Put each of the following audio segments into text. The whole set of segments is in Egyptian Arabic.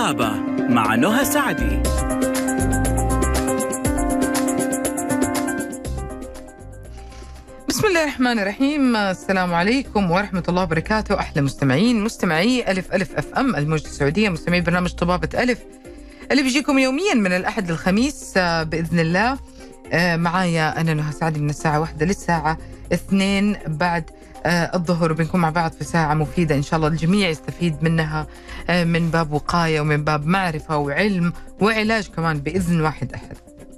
طبابة مع نهى سعدي بسم الله الرحمن الرحيم السلام عليكم ورحمة الله وبركاته أحلى مستمعين مستمعي ألف ألف أف أم الموجة السعودية مستمعي برنامج طبابة ألف اللي بيجيكم يوميا من الأحد للخميس آه، بإذن الله آه، معايا أنا نهى سعدي من الساعة واحدة للساعة اثنين بعد آه، الظهر وبنكون مع بعض في ساعة مفيدة إن شاء الله الجميع يستفيد منها آه، من باب وقاية ومن باب معرفة وعلم وعلاج كمان بإذن واحد أحد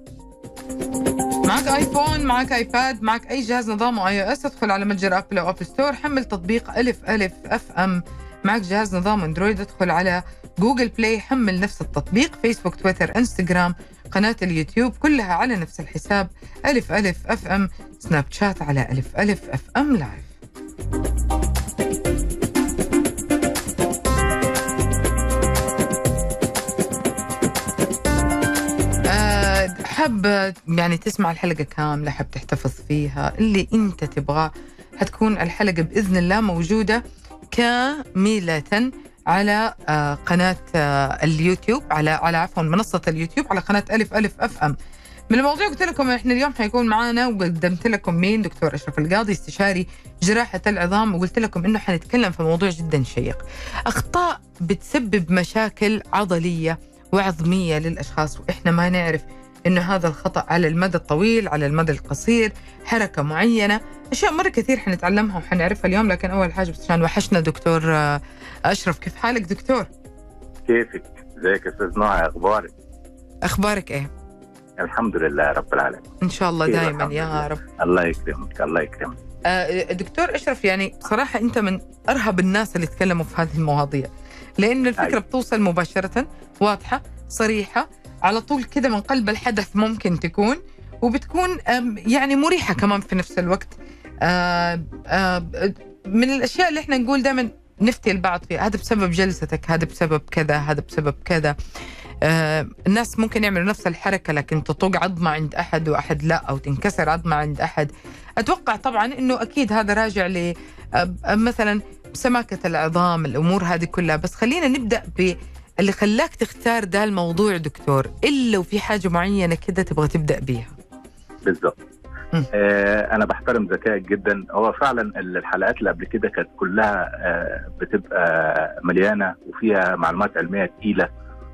معك ايفون معك ايباد معك اي جهاز نظامه اي او اس ادخل على متجر ابل او اب ستور حمل تطبيق الف الف اف ام معك جهاز نظام اندرويد ادخل على جوجل بلاي حمل نفس التطبيق فيسبوك تويتر انستغرام قناة اليوتيوب كلها على نفس الحساب ألف ألف أف أم سناب شات على ألف ألف أف أم لايف آه، حاب يعني تسمع الحلقة كاملة حاب تحتفظ فيها اللي انت تبغاه حتكون الحلقة بإذن الله موجودة كاملة على آه، قناة آه، اليوتيوب على على عفوا منصة اليوتيوب على قناة ألف ألف أف أم من المواضيع قلت لكم احنا اليوم حيكون معانا وقدمت لكم مين دكتور اشرف القاضي استشاري جراحه العظام وقلت لكم انه حنتكلم في موضوع جدا شيق اخطاء بتسبب مشاكل عضليه وعظميه للاشخاص واحنا ما نعرف انه هذا الخطا على المدى الطويل على المدى القصير حركه معينه اشياء مره كثير حنتعلمها وحنعرفها اليوم لكن اول حاجه بس عشان وحشنا دكتور آه، اشرف كيف حالك دكتور كيفك؟ ازيك يا استاذ نوع اخبارك؟ اخبارك ايه الحمد لله رب العالمين ان شاء الله خير دائما الحمد يا لله. رب الله يكرمك الله يكرمك آه، دكتور اشرف يعني صراحه انت من ارهب الناس اللي تكلموا في هذه المواضيع لان الفكره أيوة. بتوصل مباشره واضحه صريحه على طول كده من قلب الحدث ممكن تكون وبتكون آم، يعني مريحه كمان في نفس الوقت آه، آه، من الاشياء اللي احنا نقول دائما نفتي البعض فيها هذا بسبب جلستك هذا بسبب كذا هذا بسبب كذا آه، الناس ممكن يعملوا نفس الحركه لكن تطوق عظمه عند احد واحد لا او تنكسر عظمه عند احد اتوقع طبعا انه اكيد هذا راجع ل آه، مثلا سماكه العظام الامور هذه كلها بس خلينا نبدا ب اللي خلاك تختار ده الموضوع دكتور الا وفي حاجه معينه كده تبغى تبدا بيها بالظبط مم. آه انا بحترم ذكائك جدا هو فعلا الحلقات اللي قبل كده كانت كلها آه بتبقى مليانه وفيها معلومات علميه تقيله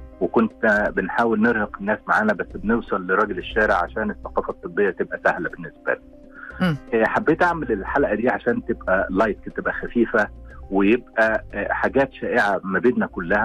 وكنت بنحاول نرهق الناس معانا بس بنوصل لراجل الشارع عشان الثقافه الطبيه تبقى سهله بالنسبه له. مم. آه حبيت اعمل الحلقه دي عشان تبقى لايت تبقى خفيفه ويبقى آه حاجات شائعه ما بيننا كلها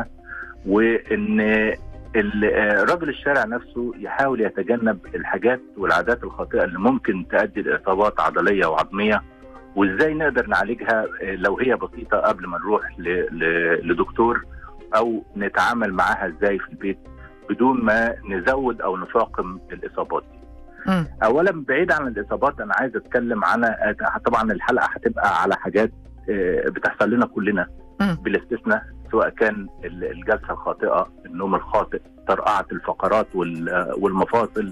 وان ال- آه، راجل الشارع نفسه يحاول يتجنب الحاجات والعادات الخاطئه اللي ممكن تؤدي لاصابات عضليه وعظميه وازاي نقدر نعالجها آه، لو هي بسيطه قبل ما نروح ل- ل- لدكتور او نتعامل معاها ازاي في البيت بدون ما نزود او نفاقم الاصابات دي. مم. اولا بعيد عن الاصابات انا عايز اتكلم عن آه، طبعا الحلقه هتبقى على حاجات آه، بتحصل لنا كلنا مم. بلا استثناء سواء كان ال- الجلسه الخاطئه، النوم الخاطئ، طرقعه الفقرات وال- والمفاصل،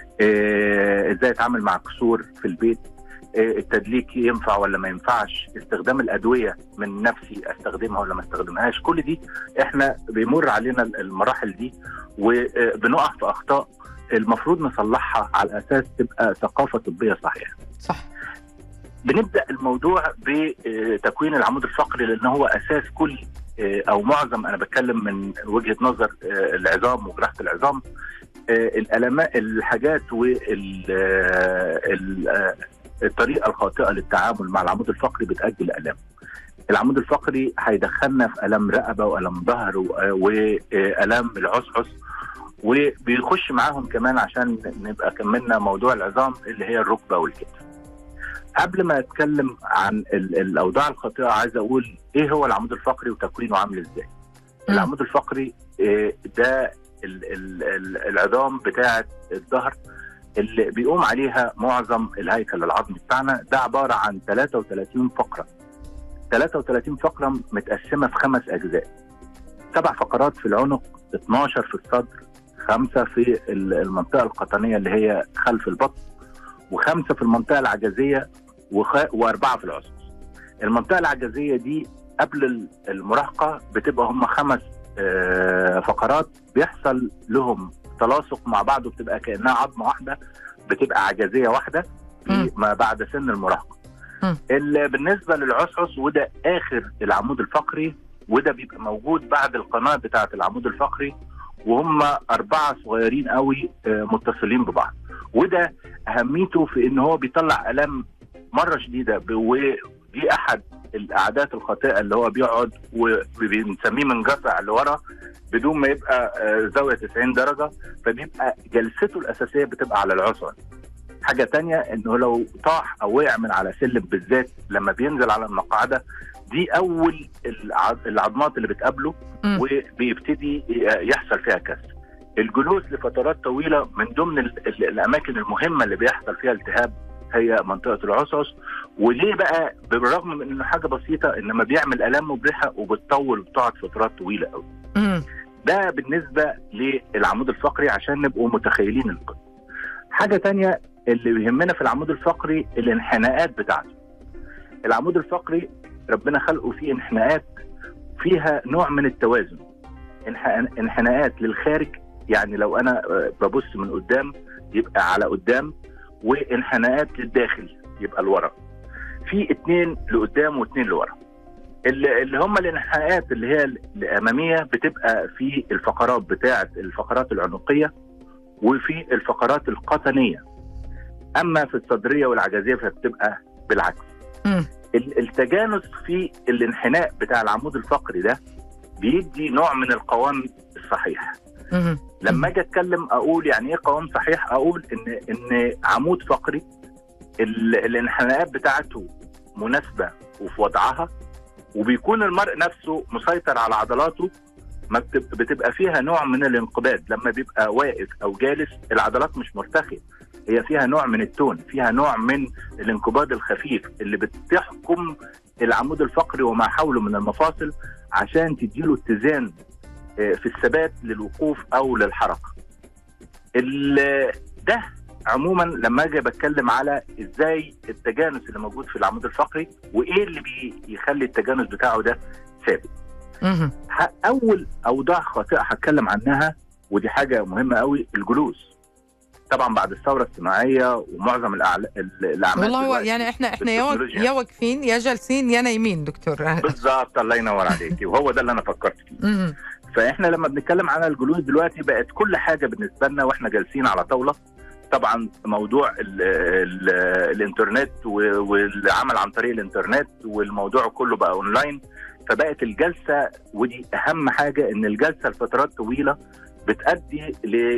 آه، ازاي اتعامل مع كسور في البيت، آه، التدليك ينفع ولا ما ينفعش، استخدام الادويه من نفسي استخدمها ولا ما استخدمهاش، كل دي احنا بيمر علينا المراحل دي وبنقع في اخطاء المفروض نصلحها على اساس تبقى ثقافه طبيه صحيحه. صح بنبدا الموضوع بتكوين العمود الفقري لان هو اساس كل آه، او معظم انا بتكلم من وجهه نظر آه، العظام وجراحه العظام آه، الالمات الحاجات والطريقه الخاطئه للتعامل مع العمود الفقري بتؤدي لالام. العمود الفقري هيدخلنا في الام رقبه والام ظهر و- آه، والام العصعص وبيخش معاهم كمان عشان نبقى كملنا موضوع العظام اللي هي الركبه والكتف. قبل ما اتكلم عن ال- الاوضاع الخاطئه عايز اقول ايه هو العمود الفقري وتكوينه عامل ازاي؟ مم. العمود الفقري آه، ده ال- ال- ال- العظام بتاعه الظهر اللي بيقوم عليها معظم الهيكل العظمي بتاعنا ده عباره عن 33 فقره 33 فقره متقسمه في خمس اجزاء سبع فقرات في العنق 12 في الصدر خمسه في ال- المنطقه القطنيه اللي هي خلف البطن وخمسه في المنطقه العجزيه وخ... واربعه في العصب. المنطقه العجزيه دي قبل ال- المراهقه بتبقى هم خمس آه، فقرات بيحصل لهم تلاصق مع بعض وبتبقى كانها عظمه واحده بتبقى عجزيه واحده مم. في ما بعد سن المراهقه. مم. ال- بالنسبه للعصعص وده اخر العمود الفقري وده بيبقى موجود بعد القناه بتاعه العمود الفقري وهم اربعه صغيرين قوي آه، متصلين ببعض وده اهميته في ان هو بيطلع الام مره شديده ب- ودي احد العادات الخاطئه اللي هو بيقعد وبنسميه منقطع لورا بدون ما يبقى آه، زاويه 90 درجه فبيبقى جلسته الاساسيه بتبقى على العصر حاجه تانية انه لو طاح او وقع من على سلم بالذات لما بينزل على المقعده دي اول الع- العظمات اللي بتقابله مم. وبيبتدي يحصل فيها كسر الجلوس لفترات طويله من ضمن ال- ال- الاماكن المهمه اللي بيحصل فيها التهاب هي منطقه العصعص وليه بقى بالرغم من انه حاجه بسيطه انما بيعمل الام مبرحه وبتطول وبتقعد فترات طويله قوي مم. ده بالنسبه للعمود الفقري عشان نبقوا متخيلين القصه. حاجه تانية اللي بيهمنا في العمود الفقري الانحناءات بتاعته. العمود الفقري ربنا خلقه فيه انحناءات فيها نوع من التوازن. انح- انحناءات للخارج يعني لو انا آه، ببص من قدام يبقى على قدام وانحناءات للداخل يبقى لورا. في اتنين لقدام واتنين لورا. اللي اللي هم الانحناءات اللي هي الاماميه بتبقى في الفقرات بتاعه الفقرات العنقيه وفي الفقرات القطنيه اما في الصدريه والعجزيه فبتبقى بالعكس مم. ال- التجانس في الانحناء بتاع العمود الفقري ده بيدي نوع من القوام الصحيح مم. لما اجي اتكلم اقول يعني ايه قوام صحيح اقول ان ان عمود فقري ال- الانحناءات بتاعته مناسبه وفي وضعها وبيكون المرء نفسه مسيطر على عضلاته ما بتب- بتبقى فيها نوع من الانقباض لما بيبقى واقف او جالس العضلات مش مرتخيه هي فيها نوع من التون فيها نوع من الانقباض الخفيف اللي بتحكم العمود الفقري وما حوله من المفاصل عشان تديله اتزان آه، في الثبات للوقوف او للحركه. ال- ده عموما لما اجي بتكلم على ازاي التجانس اللي موجود في العمود الفقري وايه اللي بيخلي التجانس بتاعه ده ثابت. مم. ه- اول اوضاع خاطئه هتكلم عنها ودي حاجه مهمه قوي الجلوس. طبعا بعد الثوره الصناعيه ومعظم الأعل- ال- الاعمال والله هو دلوقتي يعني احنا احنا يا وق- بالتكنولوجيا. يا واقفين يا جالسين يا نايمين دكتور بالظبط الله ينور عليكي وهو ده اللي انا فكرت فيه. مم. فاحنا لما بنتكلم عن الجلوس دلوقتي بقت كل حاجه بالنسبه لنا واحنا جالسين على طاوله طبعا موضوع ال ال الانترنت و- والعمل عن طريق الانترنت والموضوع كله بقى اونلاين فبقت الجلسه ودي اهم حاجه ان الجلسه لفترات طويله بتؤدي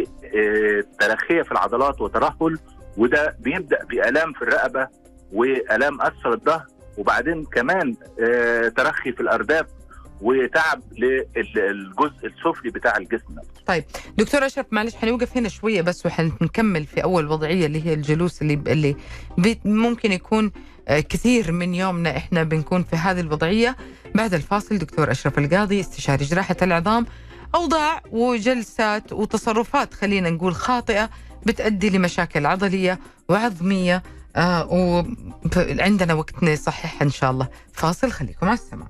لترخيه في العضلات وترهل وده بيبدا بالام في الرقبه والام اسفل الظهر وبعدين كمان آه، ترخي في الارداف وتعب للجزء السفلي بتاع الجسم نفسه. دكتور اشرف معلش حنوقف هنا شويه بس وحنكمل في اول وضعيه اللي هي الجلوس اللي اللي بي- ممكن يكون آه، كثير من يومنا احنا بنكون في هذه الوضعيه بعد الفاصل دكتور اشرف القاضي استشاري جراحه العظام اوضاع وجلسات وتصرفات خلينا نقول خاطئه بتؤدي لمشاكل عضليه وعظميه آه وعندنا وقت نصححها ان شاء الله فاصل خليكم على السماء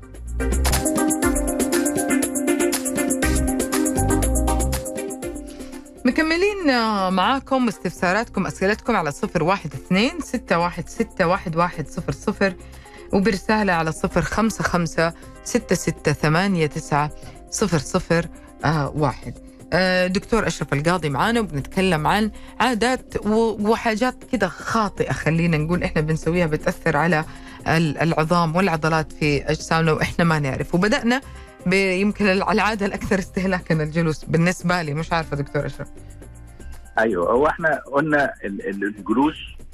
مكملين آه، معاكم استفساراتكم أسئلتكم على صفر واحد اثنين ستة واحد ستة واحد واحد صفر صفر وبرسالة على صفر خمسة خمسة ستة ستة ثمانية تسعة صفر صفر آه واحد آه، دكتور أشرف القاضي معانا وبنتكلم عن عادات و- وحاجات كده خاطئة خلينا نقول إحنا بنسويها بتأثر على ال- العظام والعضلات في أجسامنا وإحنا ما نعرف وبدأنا ب- يمكن العادة الأكثر استهلاكا الجلوس بالنسبة لي مش عارفة دكتور أشرف ايوه هو احنا قلنا ال- ال- الجلوس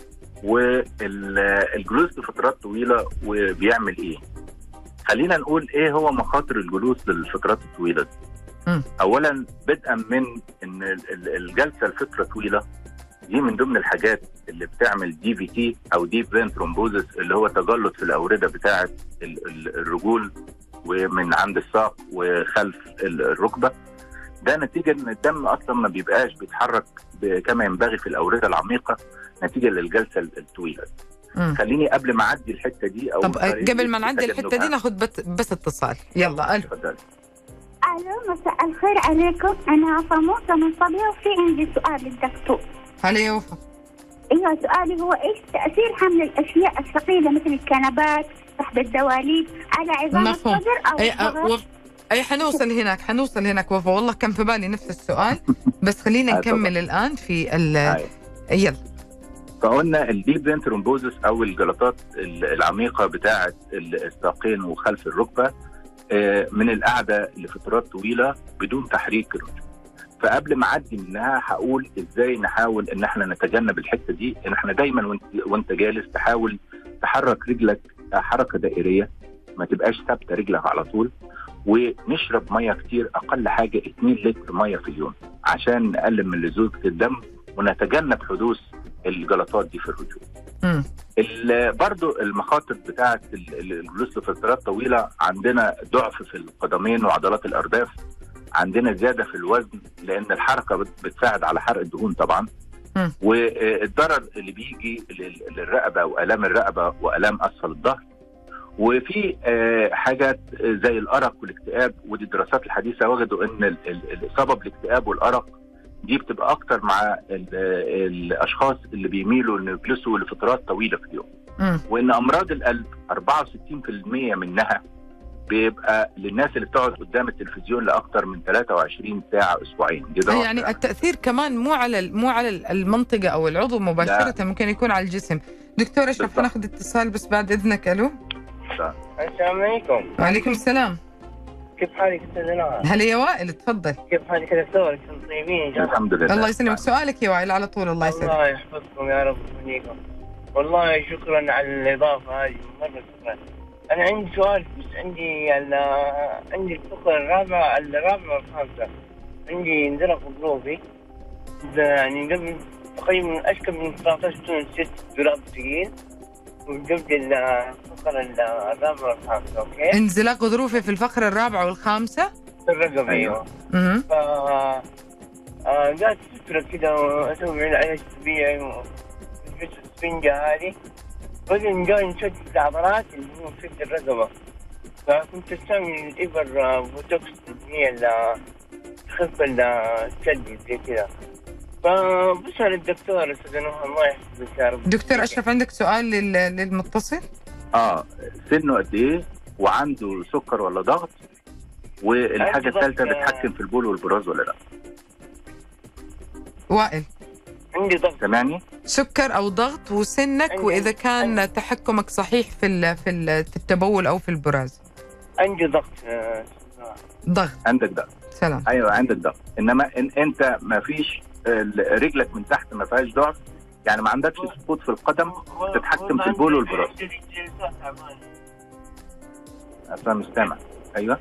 والجلوس لفترات طويله وبيعمل ايه؟ خلينا نقول ايه هو مخاطر الجلوس للفترات الطويله دي. مم. اولا بدءا من ان ال- ال- الجلسه لفتره طويله دي من ضمن الحاجات اللي بتعمل دي في تي او ديب فين ثرومبوزس اللي هو تجلط في الاورده بتاعه ال- ال- الرجول ومن عند الساق وخلف ال- الركبه ده نتيجه ان الدم اصلا ما بيبقاش بيتحرك ب- كما ينبغي في الاورده العميقه نتيجه للجلسه الطويله مم. خليني قبل ما اعدي الحته دي او طب آه، قبل ما نعدي الحته دي تجنبها. ناخذ بس, بس اتصال يلا الو اتفضل الو مساء الخير عليكم انا فاموسه من صبيه وفي عندي سؤال للدكتور هلا يا وفاء ايوه سؤالي هو ايش تاثير حمل الاشياء الثقيله مثل الكنبات تحت الدواليب على عظام مفهوم. الصدر او اي أه، الصدر؟ وف... اي حنوصل هناك حنوصل هناك وفاء والله كان في بالي نفس السؤال بس خلينا آه، نكمل الان في ال أيوة. يلا فقلنا الديب فين ترومبوزس او الجلطات ال- العميقه بتاعه الساقين وخلف الركبه آه، من القعده لفترات طويله بدون تحريك الرجل فقبل ما اعدي منها هقول ازاي نحاول ان احنا نتجنب الحته دي ان احنا دايما وانت, وانت جالس تحاول تحرك رجلك حركه دائريه ما تبقاش ثابته رجلك على طول ونشرب ميه كتير اقل حاجه 2 لتر ميه في اليوم عشان نقلل من لزوجه الدم ونتجنب حدوث الجلطات دي في الرجول. مم. ال- برضو المخاطر بتاعه ال- ال- الجلوس لفترات طويله عندنا ضعف في القدمين وعضلات الارداف عندنا زياده في الوزن لان الحركه بت- بتساعد على حرق الدهون طبعا مم. والضرر اللي بيجي لل- للرقبه والام الرقبه والام اسفل الظهر وفي آه، حاجات زي الارق والاكتئاب ودي الدراسات الحديثه وجدوا ان ال- ال- الاصابه بالاكتئاب والارق دي بتبقى اكتر مع ال- الاشخاص اللي بيميلوا انه يجلسوا لفترات طويله في اليوم مم. وان امراض القلب 64% منها بيبقى للناس اللي بتقعد قدام التلفزيون لاكثر من 23 ساعه اسبوعين دي دراسة. يعني التاثير كمان مو على ال- مو على ال- المنطقه او العضو مباشره ممكن يكون على الجسم دكتور اشرف بالضبط. حناخذ اتصال بس بعد اذنك الو السلام عليكم وعليكم السلام كيف حالك استاذ نهى؟ هلا يا وائل تفضل كيف حالك يا دكتور؟ انتم طيبين ان شاء الله الحمد لله الله يسلمك سؤالك يا وائل على طول الله يسلمك الله يحفظكم يا رب ويهنيكم والله شكرا على الاضافه هذه مره شكرا انا عندي سؤال بس عندي ال- عندي الفقره الرابعه الرابعه والخامسه عندي انزلق غضروفي ده يعني قبل تقريبا اشكل من 19 سنه ست دولاب ثقيل وقبل الفقره الرابعه والخامسه اوكي؟ انزلاق غضروفي في الفقره الرابعه والخامسه الرقبه أيوة. ايوه مهم. ف آه، قعدت فترة كذا أسوي علاج طبيعي وجبت السفنجة هذه بعدين جاني شد في العضلات اللي هو شد الرقبة فكنت استعمل الإبر آه، بوتوكس اللي هي ال- تخف الشد زي كذا فبسأل الدكتور أستاذ نوح الله يحفظك يا رب دكتور اشرف عندك سؤال لل- للمتصل اه سنه قد ايه وعنده سكر ولا ضغط والحاجه عنده ضغط، الثالثه آه. بتحكم في البول والبراز ولا لا وائل عندي ضغط سامعني سكر او ضغط وسنك عندي- واذا كان عندي. تحكمك صحيح في ال في ال في التبول او في البراز عندي ضغط آه، أستاذ نوح. ضغط عندك ضغط سلام ايوه عندك ضغط انما إن انت ما فيش ال- رجلك من تحت ما فيهاش ضعف يعني ما عندكش سقوط في القدم تتحكم في البول والبراز. اصلا مش سامع ايوه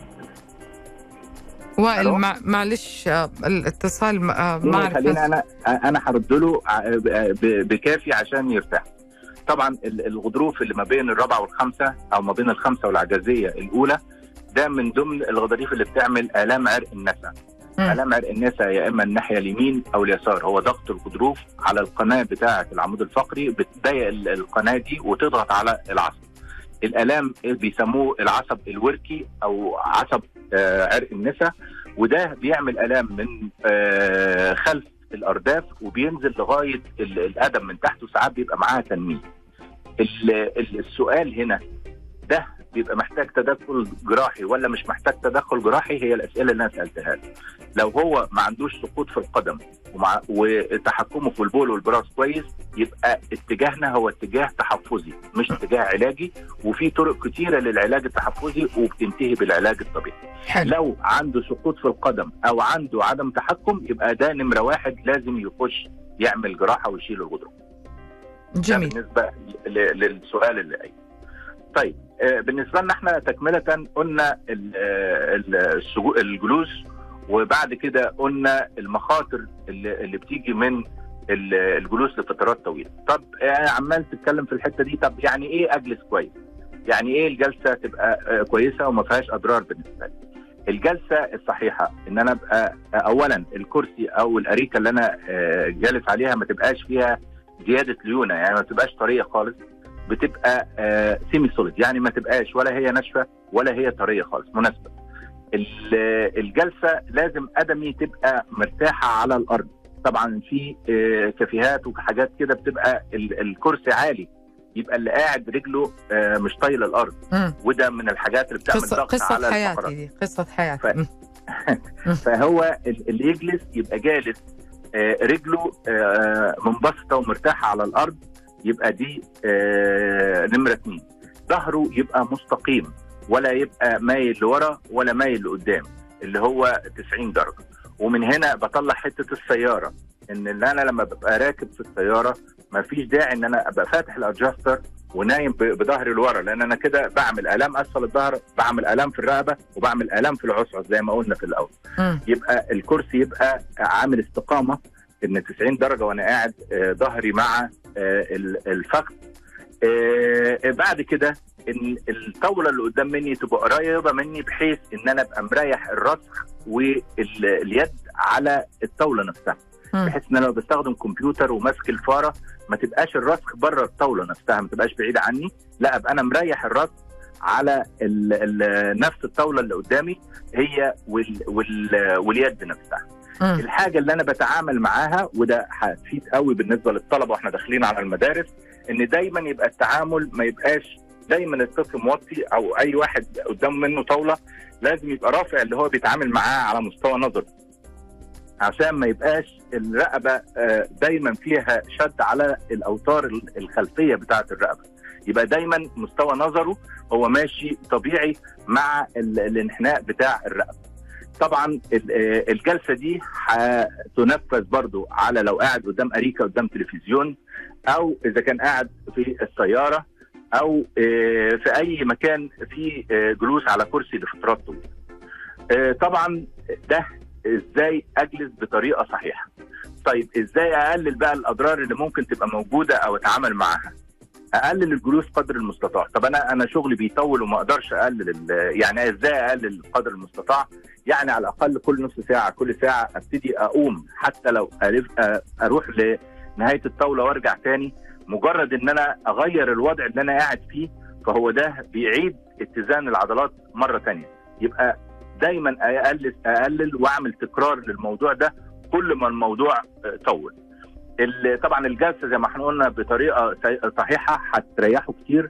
وائل ألو؟ مع معلش آه، الاتصال ما آه، ما اعرف خليني انا انا هرد له ع- ب- بكافي عشان يرتاح طبعا ال- الغضروف اللي ما بين الرابعه والخامسه او ما بين الخامسه والعجزيه الاولى ده من ضمن الغضاريف اللي بتعمل الام عرق النسا مم. الام عرق النسا يا اما الناحيه اليمين او اليسار هو ضغط الغضروف على القناه بتاعه العمود الفقري بتضيق ال- القناه دي وتضغط على العصب الالام بيسموه العصب الوركي او عصب آه، عرق النسا وده بيعمل الام من آه، خلف الارداف وبينزل لغايه ال- القدم من تحت وساعات بيبقى معاها تنميل ال- ال- السؤال هنا ده بيبقى محتاج تدخل جراحي ولا مش محتاج تدخل جراحي هي الاسئله اللي انا سالتها له لو هو ما عندوش سقوط في القدم ومع وتحكمه في البول والبراز كويس يبقى اتجاهنا هو اتجاه تحفظي مش اتجاه علاجي وفي طرق كتيره للعلاج التحفظي وبتنتهي بالعلاج الطبيعي حلو لو عنده سقوط في القدم او عنده عدم تحكم يبقى ده نمره واحد لازم يخش يعمل جراحه ويشيل الغضروف ده جميل بالنسبه ل- للسؤال اللي قايل طيب آه، بالنسبه لنا احنا تكمله قلنا ال- آه، ال- السجو- الجلوس وبعد كده قلنا المخاطر اللي, اللي بتيجي من ال- الجلوس لفترات طويله طب آه، عمال تتكلم في الحته دي طب يعني ايه اجلس كويس يعني ايه الجلسه تبقى آه، كويسه وما فيهاش اضرار بالنسبه لي الجلسه الصحيحه ان انا ابقى آه، اولا الكرسي او الاريكه اللي انا آه، جالس عليها ما تبقاش فيها زياده ليونه يعني ما تبقاش طريه خالص بتبقى سيمي سوليد يعني ما تبقاش ولا هي ناشفه ولا هي طريه خالص مناسبه ال- الجلسه لازم قدمي تبقى مرتاحه على الارض طبعا في آه، كافيهات وحاجات كده بتبقى ال- الكرسي عالي يبقى اللي قاعد رجله آه، مش طايله الارض مم. وده من الحاجات اللي بتعمل قصة ضغط قصة على حياتي الفقرات دي قصة حياتي ف- مم. فهو ال- اللي يجلس يبقى جالس آه، رجله آه، منبسطه ومرتاحه على الارض يبقى دي آه، نمره اثنين ظهره يبقى مستقيم ولا يبقى مايل لورا ولا مايل لقدام اللي هو 90 درجه ومن هنا بطلع حته السياره ان اللي انا لما ببقى راكب في السياره ما فيش داعي ان انا ابقى فاتح الادجستر ونايم ب- بظهري لورا لان انا كده بعمل الام اسفل الظهر بعمل الام في الرقبه وبعمل الام في العصعص زي ما قلنا في الاول مم. يبقى الكرسي يبقى عامل استقامه ان 90 درجه وانا قاعد آه، ظهري مع آه، ال- الفخذ آه، بعد كده ان الطاوله اللي قدام مني تبقى قريبه مني بحيث ان انا ابقى مريح الرسخ واليد على الطاوله نفسها مم. بحيث ان انا لو بستخدم كمبيوتر وماسك الفاره ما تبقاش الرسخ بره الطاوله نفسها ما تبقاش بعيده عني لا ابقى انا مريح الراس على ال ال نفس الطاوله اللي قدامي هي وال وال واليد نفسها مم. الحاجه اللي انا بتعامل معاها وده هتفيد قوي بالنسبه للطلبه واحنا داخلين على المدارس ان دايما يبقى التعامل ما يبقاش دايما الطفل موطي او اي واحد قدام منه طاوله لازم يبقى رافع اللي هو بيتعامل معاه على مستوى نظره عشان ما يبقاش الرقبه آه، دايما فيها شد على الاوتار الخلفيه بتاعه الرقبه يبقى دايما مستوى نظره هو ماشي طبيعي مع ال- الانحناء بتاع الرقبه طبعا ال- آه، الجلسه دي هتنفذ برضو على لو قاعد قدام اريكه قدام تلفزيون او اذا كان قاعد في السياره او آه، في اي مكان فيه آه، جلوس على كرسي لفترات طويله آه، طبعا ده ازاي اجلس بطريقه صحيحه طيب ازاي اقلل بقى الاضرار اللي ممكن تبقى موجوده او اتعامل معاها اقلل الجلوس قدر المستطاع طب انا انا شغلي بيطول وما اقدرش اقلل ال- يعني ازاي اقلل قدر المستطاع يعني على الاقل كل نص ساعه كل ساعه ابتدي اقوم حتى لو ألف أ- اروح لنهايه الطاوله وارجع تاني مجرد ان انا اغير الوضع اللي انا قاعد فيه فهو ده بيعيد اتزان العضلات مره تانية يبقى دايما اقلل اقلل واعمل تكرار للموضوع ده كل ما الموضوع آه، طول ال- طبعا الجلسه زي ما احنا قلنا بطريقه سي- صحيحه هتريحه كتير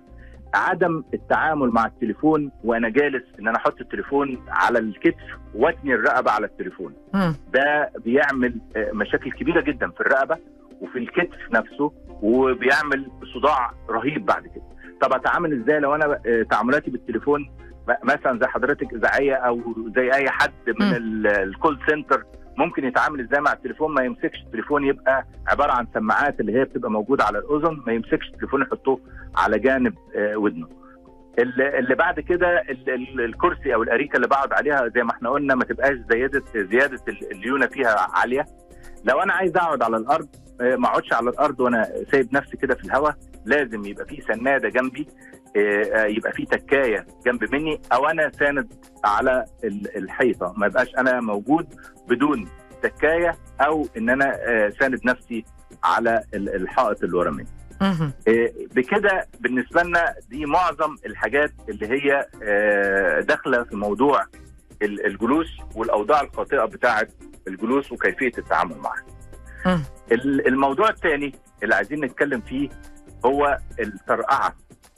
عدم التعامل مع التليفون وانا جالس ان انا احط التليفون على الكتف واتني الرقبه على التليفون مم. ده بيعمل آه، مشاكل كبيره جدا في الرقبه وفي الكتف نفسه وبيعمل صداع رهيب بعد كده طب اتعامل ازاي لو انا آه، تعاملاتي بالتليفون م- مثلا زي حضرتك اذاعيه او زي اي حد من مم. ال- الكول سنتر ممكن يتعامل ازاي مع التليفون ما يمسكش التليفون يبقى عباره عن سماعات اللي هي بتبقى موجوده على الاذن ما يمسكش التليفون يحطوه على جانب آه، ودنه اللي اللي بعد كده ال- ال- الكرسي او الاريكه اللي بقعد عليها زي ما احنا قلنا ما تبقاش زياده زياده ال- الليونه فيها عاليه لو انا عايز اقعد على الارض آه، ما اقعدش على الارض وانا سايب نفسي كده في الهواء لازم يبقى في سناده جنبي آه، آه، يبقى في تكايه جنب مني او انا ساند على ال- الحيطه ما يبقاش انا موجود بدون تكايه او ان انا آه، ساند نفسي على ال- الحائط اللي ورا مني مم. آه، بكده بالنسبه لنا دي معظم الحاجات اللي هي آه، داخله في موضوع ال- الجلوس والاوضاع الخاطئه بتاعه الجلوس وكيفيه التعامل معها. مم. ال- الموضوع الثاني اللي عايزين نتكلم فيه هو الترقعه.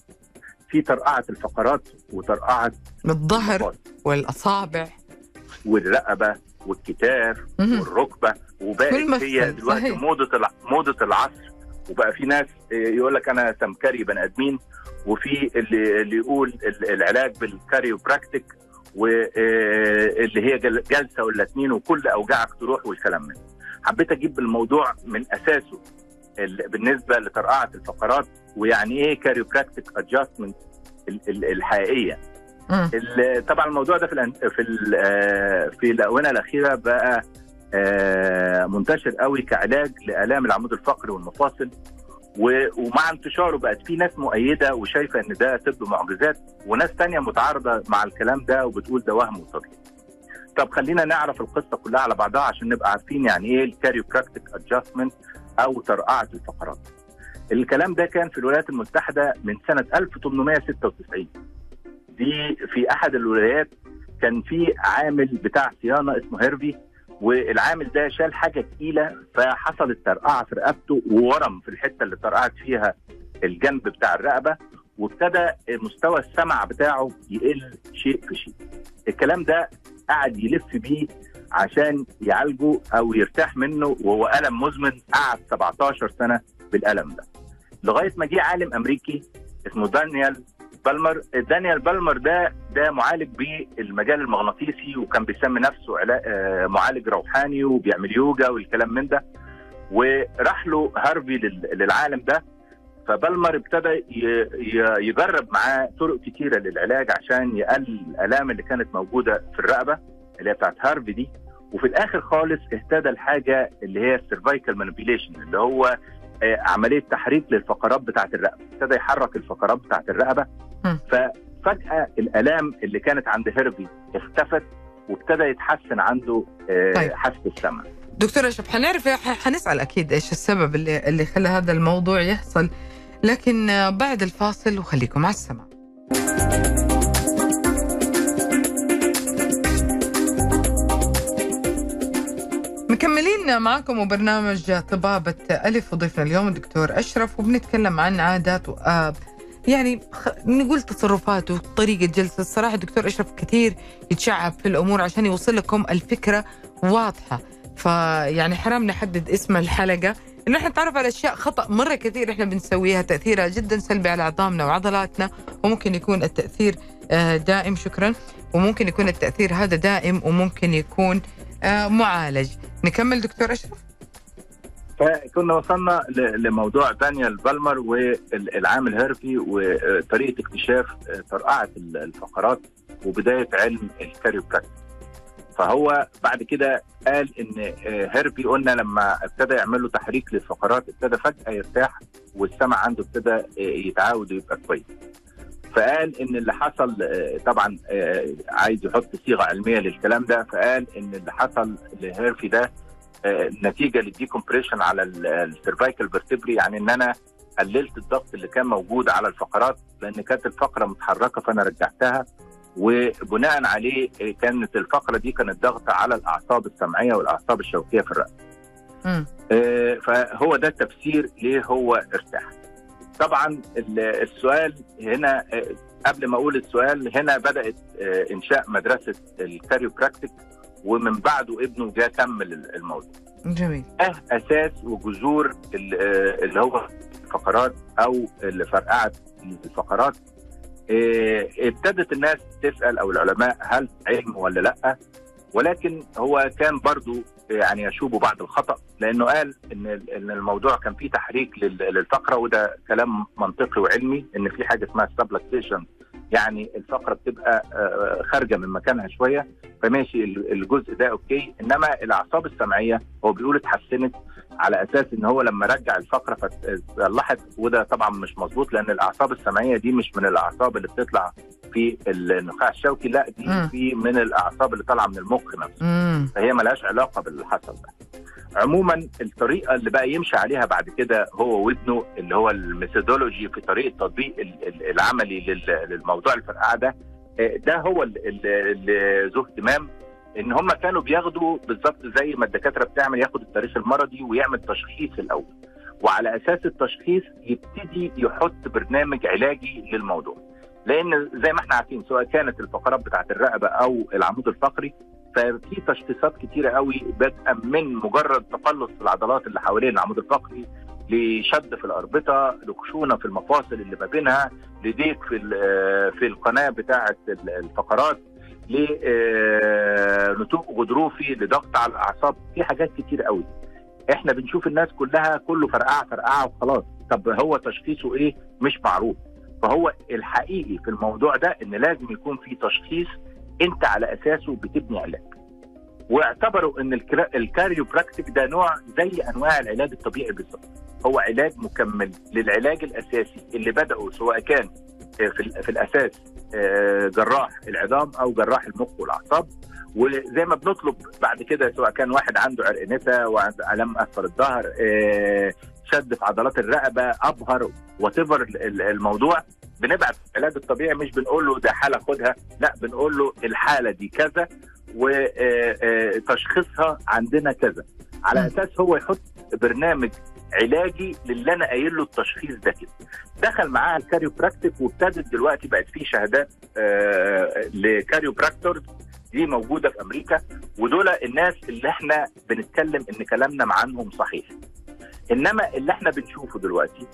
في ترقعه الفقرات وترقعه بالظهر المفاصل والأصابع والرقبه والكتاف مم. والركبه كل وبقت مفصل، هي دلوقتي صحيح. موضه الع... موضه العصر وبقى في ناس يقول لك انا سمكري بني ادمين وفي اللي اللي يقول ال- العلاج بالكاريو براكتيك واللي هي جل- جلسه ولا اتنين وكل اوجاعك تروح والكلام من حبيت اجيب الموضوع من اساسه ال- بالنسبه لترقعه الفقرات ويعني ايه كاريو براكتيك ادجستمنت الحقيقيه مم. ال- طبعا الموضوع ده في الأن- في ال- آه، في الاونه الاخيره بقى آه، منتشر قوي كعلاج لالام العمود الفقري والمفاصل و- ومع انتشاره بقت في ناس مؤيده وشايفه ان ده طب معجزات وناس تانية متعارضه مع الكلام ده وبتقول ده وهم وطبيعي. طب خلينا نعرف القصه كلها على بعضها عشان نبقى عارفين يعني ايه الكاريو براكتيك ادجستمنت او ترقعه الفقرات. الكلام ده كان في الولايات المتحده من سنه 1896 دي في احد الولايات كان في عامل بتاع صيانه اسمه هيرفي والعامل ده شال حاجه تقيله فحصلت ترقعه في رقبته وورم في الحته اللي ترقعت فيها الجنب بتاع الرقبه وابتدى مستوى السمع بتاعه يقل شيء في شيء. الكلام ده قعد يلف بيه عشان يعالجه او يرتاح منه وهو الم مزمن قعد 17 سنه بالالم ده. لغايه ما جه عالم امريكي اسمه دانيال بالمر دانيال بالمر ده ده معالج بالمجال المغناطيسي وكان بيسمي نفسه علا- آه، معالج روحاني وبيعمل يوجا والكلام من ده وراح له هارفي لل- للعالم ده فبالمر ابتدى ي- ي- يجرب معاه طرق كتيره للعلاج عشان يقلل الالام اللي كانت موجوده في الرقبه اللي هي بتاعت هارفي دي وفي الاخر خالص اهتدى الحاجه اللي هي السيرفايكال مانيبيليشن اللي هو آه، عمليه تحريك للفقرات بتاعت الرقبه ابتدى يحرك الفقرات بتاعت الرقبه مم. ففجاه الالام اللي كانت عند هيرفي اختفت وابتدى يتحسن عنده آه، طيب. حاسه السمع دكتور اشرف حنعرف ح- حنسال اكيد ايش السبب اللي اللي خلى هذا الموضوع يحصل لكن آه، بعد الفاصل وخليكم على السمع مكملين معاكم وبرنامج طبابة ألف وضيفنا اليوم الدكتور أشرف وبنتكلم عن عادات وآب يعني خ... نقول تصرفات وطريقة جلسة الصراحة الدكتور أشرف كثير يتشعب في الأمور عشان يوصل لكم الفكرة واضحة فيعني حرام نحدد اسم الحلقة انه احنا نتعرف على اشياء خطا مره كثير احنا بنسويها تاثيرها جدا سلبي على عظامنا وعضلاتنا وممكن يكون التاثير آه، دائم شكرا وممكن يكون التاثير هذا دائم وممكن يكون آه، معالج نكمل دكتور اشرف فكنا وصلنا ل- لموضوع دانيال بالمر والعامل هيرفي وطريقه اكتشاف ترقعه الفقرات وبدايه علم الكاريوبراكتيك فهو بعد كده قال ان هيرفي قلنا لما ابتدى يعمل له تحريك للفقرات ابتدى فجاه يرتاح والسمع عنده ابتدى يتعود ويبقى كويس فقال ان اللي حصل آه، طبعا آه، عايز يحط صيغه علميه للكلام ده فقال ان اللي حصل لهيرفي ده آه، نتيجه للديكمبريشن على السيرفايكال فيرتبري يعني ان انا قللت الضغط اللي كان موجود على الفقرات لان كانت الفقره متحركه فانا رجعتها وبناء عليه آه، كانت الفقره دي كانت ضغط على الاعصاب السمعيه والاعصاب الشوكيه في الراس مم. آه، فهو ده التفسير ليه هو ارتاح طبعا ال- السؤال هنا آه، قبل ما اقول السؤال هنا بدات آه، انشاء مدرسه الكاريوبراكتيك ومن بعده ابنه جاء كمل الموضوع جميل ده اساس وجذور ال- آه، اللي هو الفقرات او اللي فرقعت الفقرات آه، ابتدت الناس تسال او العلماء هل علم ولا لا ولكن هو كان برضو يعني يشوب بعض الخطا لانه قال ان ان الموضوع كان فيه تحريك لل- للفقره وده كلام منطقي وعلمي ان في حاجه اسمها سبلكسيشن يعني الفقره بتبقى آه، خارجه من مكانها شويه فماشي ال- الجزء ده اوكي انما الاعصاب السمعيه هو بيقول اتحسنت على اساس ان هو لما رجع الفقره فصلحت وده طبعا مش مظبوط لان الاعصاب السمعيه دي مش من الاعصاب اللي بتطلع في النخاع الشوكي لا دي مم. في من الاعصاب اللي طالعه من المخ نفسه مم. فهي ملهاش علاقه باللي حصل ده عموما الطريقه اللي بقى يمشي عليها بعد كده هو وابنه اللي هو الميثودولوجي في طريقه تطبيق ال- ال- العملي لل- للموضوع الفرقعه ده آه، ده هو ال- ال- اللي ذو اهتمام ان هم كانوا بياخدوا بالظبط زي ما الدكاتره بتعمل ياخد التاريخ المرضي ويعمل تشخيص الاول وعلى اساس التشخيص يبتدي يحط برنامج علاجي للموضوع لان زي ما احنا عارفين سواء كانت الفقرات بتاعت الرقبه او العمود الفقري ففي تشخيصات كتيره قوي بادئه من مجرد تقلص في العضلات اللي حوالين العمود الفقري لشد في الاربطه لخشونه في المفاصل اللي ما بينها لضيق في ال- في القناه بتاعه الفقرات لنتوء غضروفي لضغط على الاعصاب في حاجات كتير قوي احنا بنشوف الناس كلها كله فرقعه فرقعه وخلاص طب هو تشخيصه ايه مش معروف فهو الحقيقي في الموضوع ده ان لازم يكون في تشخيص انت على اساسه بتبني علاج واعتبروا ان الكرا- الكاريوبراكتيك ده نوع زي انواع العلاج الطبيعي بالظبط هو علاج مكمل للعلاج الاساسي اللي بداوا سواء كان آه، في, ال- في الاساس آه، جراح العظام او جراح المخ والاعصاب وزي ما بنطلب بعد كده سواء كان واحد عنده عرق نسا وعنده الام اسفل الظهر آه، شد في عضلات الرقبه ابهر وات الموضوع بنبعت العلاج الطبيعي مش بنقول له ده حاله خدها لا بنقول له الحاله دي كذا وتشخيصها عندنا كذا على مم. اساس هو يحط برنامج علاجي للي انا قايل له التشخيص ده كده دخل معاها الكاريو براكتيك وابتدت دلوقتي بقت في شهادات آه، لكاريو براكتورز دي موجوده في امريكا ودول الناس اللي احنا بنتكلم ان كلامنا عنهم صحيح انما اللي احنا بنشوفه دلوقتي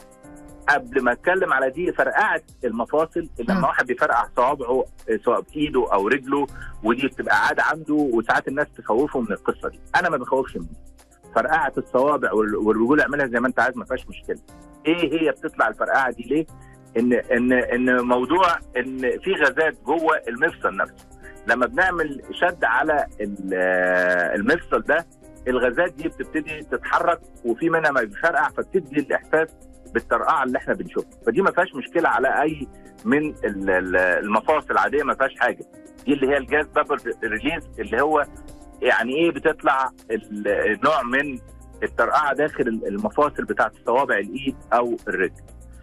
قبل ما اتكلم على دي فرقعه المفاصل اللي مم. لما واحد بيفرقع صوابعه آه، سواء بايده او رجله ودي بتبقى عاده عنده وساعات الناس تخوفه من القصه دي انا ما بخوفش منها فرقعه الصوابع وال- والرجول اعملها زي ما انت عايز ما فيهاش مشكله ايه هي بتطلع الفرقعه دي ليه ان ان ان موضوع ان في غازات جوه المفصل نفسه لما بنعمل شد على ال- آه، المفصل ده الغازات دي بتبتدي تتحرك وفي منها ما بيفرقع فبتدي الاحساس بالترقعه اللي احنا بنشوفها فدي ما فيهاش مشكله على اي من ال- ال- المفاصل العاديه ما فيهاش حاجه دي اللي هي الجاز بابل ريليز اللي هو يعني ايه بتطلع ال- نوع من الترقعه داخل المفاصل بتاعت صوابع الايد او الرجل